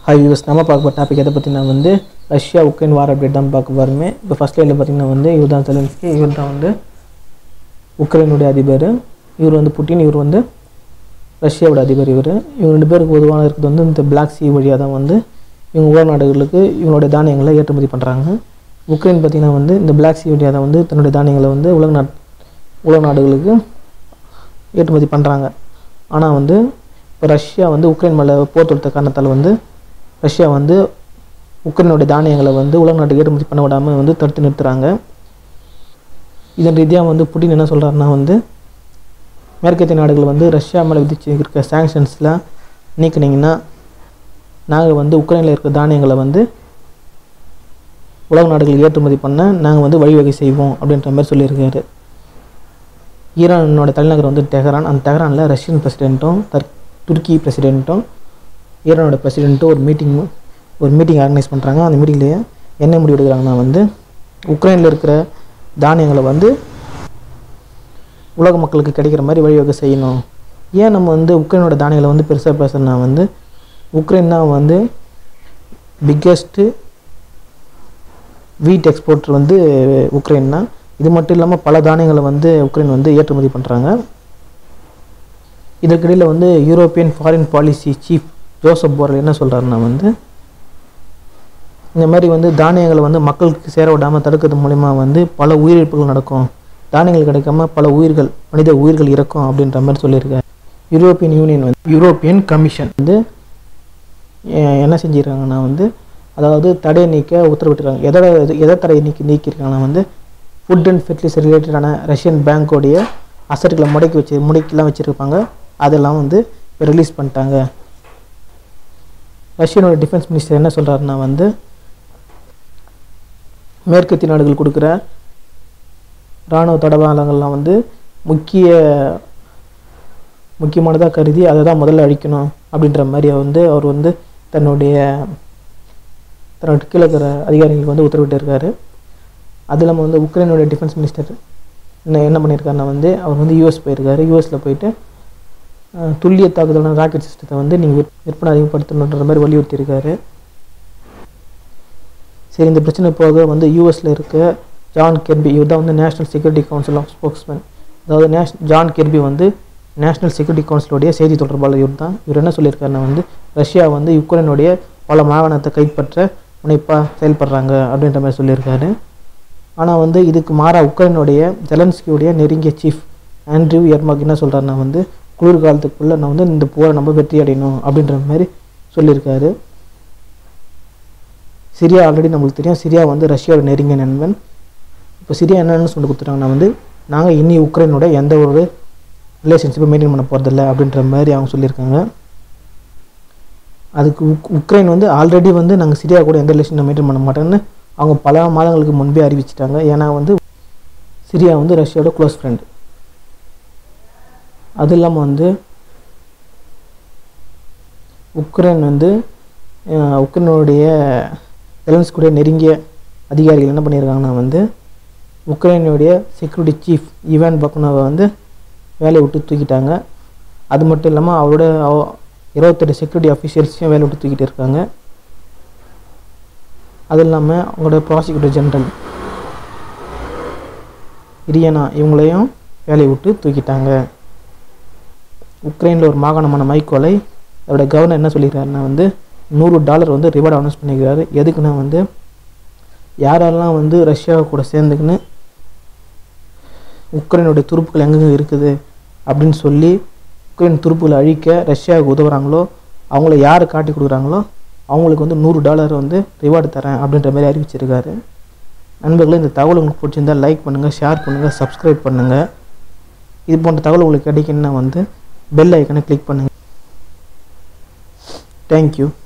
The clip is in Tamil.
ஹாய் யூஸ் நம்ம பார்க்க போகிற டாபிக் எதை பற்றினா வந்து ரஷ்யா உக்ரைன் வார் அப்டேட் தான் பார்க்க போகிறோமே இப்போ ஃபஸ்ட் லைனில் பார்த்தீங்கன்னா வந்து இவர் தான் செலன்ஸ்கி இவர் தான் வந்து உக்ரைனுடைய அதிபர் இவர் வந்து புட்டின் இவர் வந்து ரஷ்யாவோட அதிபர் இவர் இவங்க ரெண்டு பேருக்கு பொதுவான இருக்கிறது வந்து இந்த பிளாக் சி வழியாக தான் வந்து இவங்க உலக நாடுகளுக்கு இவங்களுடைய தானியங்களை ஏற்றுமதி பண்ணுறாங்க உக்ரைன் பார்த்திங்கன்னா வந்து இந்த பிளாக் சி வழியாக தான் வந்து தன்னுடைய தானியங்களை வந்து உலக நாட் உலக நாடுகளுக்கு ஏற்றுமதி பண்ணுறாங்க ஆனால் வந்து இப்போ ரஷ்யா வந்து உக்ரைன் மேலே போர் தொடுத்த காரணத்தால் வந்து ரஷ்யா வந்து உக்ரைனுடைய தானியங்களை வந்து உலக நாட்டுக்கு ஏற்றுமதி பண்ண விடாமல் வந்து தடுத்து நிறுத்துகிறாங்க இதன் ரீதியாக வந்து புட்டின் என்ன சொல்கிறாருன்னா வந்து மேற்கத்திய நாடுகள் வந்து ரஷ்யா மேலே விதிச்சு இருக்க சாங்ஷன்ஸ்லாம் நீக்கினீங்கன்னா நாங்கள் வந்து உக்ரைனில் இருக்க தானியங்களை வந்து உலக நாடுகளுக்கு ஏற்றுமதி பண்ண நாங்கள் வந்து வழிவகை செய்வோம் அப்படின்ற மாதிரி சொல்லியிருக்காரு ஈரானோட தலைநகர் வந்து டெஹரான் அந்த டெஹரானில் ரஷ்யன் பிரசிடெண்ட்டும் தர் துருக்கி பிரசிடெண்ட்டும் ஈரானோட பிரசிடெண்ட்டும் ஒரு மீட்டிங் ஒரு மீட்டிங் ஆர்கனைஸ் பண்ணுறாங்க அந்த மீட்டிங்லேயே என்ன முடிவு எடுக்கிறாங்கன்னா வந்து உக்ரைனில் இருக்கிற தானியங்களை வந்து உலக மக்களுக்கு கிடைக்கிற மாதிரி வழிவகை செய்யணும் ஏன் நம்ம வந்து உக்ரைனோட தானியங்களை வந்து பெருசாக பேசுகிறோன்னா வந்து உக்ரைன் தான் வந்து பிக்கெஸ்ட்டு வீட் எக்ஸ்போர்ட்டர் வந்து உக்ரைன் தான் இது மட்டும் இல்லாமல் பல தானியங்களை வந்து உக்ரைன் வந்து ஏற்றுமதி பண்ணுறாங்க இதற்கிடையில் வந்து European foreign policy chief Joseph Borrell என்ன சொல்கிறாருன்னா வந்து இந்த மாதிரி வந்து தானியங்களை வந்து மக்களுக்கு சேர விடாமல் தடுக்கிறது மூலிமா வந்து பல உயிரிழப்புகள் நடக்கும் தானியங்கள் கிடைக்காம பல உயிர்கள் மனித உயிர்கள் இறக்கும் அப்படின்ற மாதிரி சொல்லியிருக்காரு யூரோப்பியன் யூனியன் வந்து யூரோப்பியன் கமிஷன் வந்து எ- என்ன செஞ்சிருக்காங்கன்னா வந்து அதாவது தடையை நீக்க உத்தரவிட்டிருக்காங்க எதோட எதை தடையை நீக்கி நீக்கியிருக்காங்கன்னா வந்து ஃபுட் அண்ட் ஃபெர்டிலைசர் ரிலேட்டடான ரஷ்யன் பேங்க்கோடைய அசட்டுகளை முடக்கி வச்சு முடக்கிலாம் வச்சுருப்பாங்க அதெல்லாம் வந்து இப்போ ரிலீஸ் பண்ணிட்டாங்க ரஷ்யனோட டிஃபென்ஸ் மினிஸ்டர் என்ன சொல்கிறாருன்னா வந்து மேற்கத்திய நாடுகள் கொடுக்குற இராணுவ தடவாளங்கள்லாம் வந்து முக்கிய முக்கியமானதாக கருதி அதை தான் முதல்ல அழிக்கணும் அப்படின்ற மாதிரி வந்து அவர் வந்து தன்னுடைய தன்னோட கீழே இருக்கிற அதிகாரிகளுக்கு வந்து உத்தரவிட்டு இருக்காரு அது இல்லாமல் வந்து உக்ரைனுடைய டிஃபென்ஸ் மினிஸ்டர் என்ன என்ன பண்ணியிருக்காருன்னா வந்து அவர் வந்து யூஎஸ் போயிருக்காரு யூஎஸில் போயிட்டு அஹ், துல்லிய தாக்குதலான ராக்கெட் சிஸ்டத்தை வந்து நீங்கள் விற்பனை அதிகப்படுத்தணுன்ற மாதிரி வலியுறுத்தியிருக்காரு சரி இந்த பிரச்சனை போக வந்து யூஎஸில் இருக்க ஜான் கெர்பி இவர் தான் வந்து national security council of spokesman அதாவது நேஷ் ஜான் கெர்பி வந்து நேஷனல் செக்யூரிட்டி கவுன்சிலுடைய செய்தி தொடர்பாளர் இவர் தான் இவர் என்ன சொல்லியிருக்காருன்னா வந்து ரஷ்யா வந்து யுக்ரைனுடைய பல மாகாணத்தை கைப்பற்ற முனைப்பாக செயல்படுறாங்க அப்படின்ற மாதிரி சொல்லியிருக்காரு ஆனால் வந்து இதுக்கு மாறா உக்ரைனுடைய ஜெலன்ஸ்கியுடைய நெருங்கிய சீஃப் ஆண்ட்ரியூ எர்மாக் என்ன சொல்கிறாருன்னா வந்து குளிர்காலத்துக்குள்ளே நான் வந்து இந்த போரை நம்ம வெற்றி அடையணும் அப்படின்ற மாதிரி சொல்லியிருக்காரு சிரியா ஆல்ரெடி நம்மளுக்கு தெரியும் சிரியா வந்து ரஷ்யாவோட நெருங்கிய நண்பன் இப்போ சிரியா என்னென்னு சொல்லி கொடுத்துட்டாங்கன்னா வந்து நாங்கள் இனி உக்ரைனோட எந்த ஒரு ரிலேஷன்ஷிப்பை மெயின்டைன் பண்ண போகிறதில்ல அப்படின்ற மாதிரி அவங்க சொல்லியிருக்காங்க அதுக்கு உக் உக்ரைன் வந்து ஆல்ரெடி வந்து நாங்கள் சிரியா கூட எந்த ரிலேஷன் மெயின்டைன் பண்ண மாட்டோம்னு அவங்க பல மாதங்களுக்கு முன்பே அறிவிச்சிட்டாங்க ஏன்னா வந்து சிரியா வந்து ரஷ்யாவோட க்ளோஸ் ஃப்ரெண்டு அது இல்லாமல் வந்து உக்ரைன் வந்து அஹ், உக்ரைனுடைய கூட நெருங்கிய அதிகாரிகள் என்ன பண்ணியிருக்காங்கன்னா வந்து உக்ரைனுடைய செக்யூரிட்டி சீஃப் இவான் பக்னோவை வந்து வேலையை விட்டு தூக்கிட்டாங்க அது மட்டும் இல்லாமல் அவரோட அவ- இருபத்தெட்டு செக்யூரிட்டி அஃபிஷியல்ஸையும் வேலையை விட்டு தூக்கிட்டு இருக்காங்க அது இல்லாமல் அவங்களோட ப்ராசிக்யூட்டர் ஜெனரல் இரியனா இவங்களையும் வேலையை விட்டு தூக்கிட்டாங்க உக்ரைனில் ஒரு மாகாணமான மைக்கோலை அதோட கவர்னர் என்ன சொல்லியிருக்காருன்னா வந்து நூறு டாலர் வந்து ரிவார்டு அனௌன்ஸ் பண்ணியிருக்காரு எதுக்குன்னா வந்து யாரெல்லாம் வந்து ரஷ்யா கூட சேர்ந்துக்கின்னு உக்ரைனுடைய துருப்புகள் எங்கெங்க இருக்குது அப்படின்னு சொல்லி உக்ரைன் துருப்புகளை அழிக்க ரஷ்யாவுக்கு உதவுறாங்களோ அவங்கள யார் காட்டி கொடுக்குறாங்களோ அவங்களுக்கு வந்து நூறு டாலர் வந்து ரிவார்டு தரேன் அப்படின்ற மாதிரி அறிவிச்சிருக்காரு நண்பர்களே இந்த தகவல் உங்களுக்கு பிடிச்சிருந்தா லைக் பண்ணுங்கள் ஷேர் பண்ணுங்கள் சப்ஸ்கிரைப் பண்ணுங்கள் இது போன்ற தகவல் உங்களுக்கு கிடைக்கணும்னா வந்து பெல் ஐக்கனை கிளிக் பண்ணுங்கள் தேங்க்யூ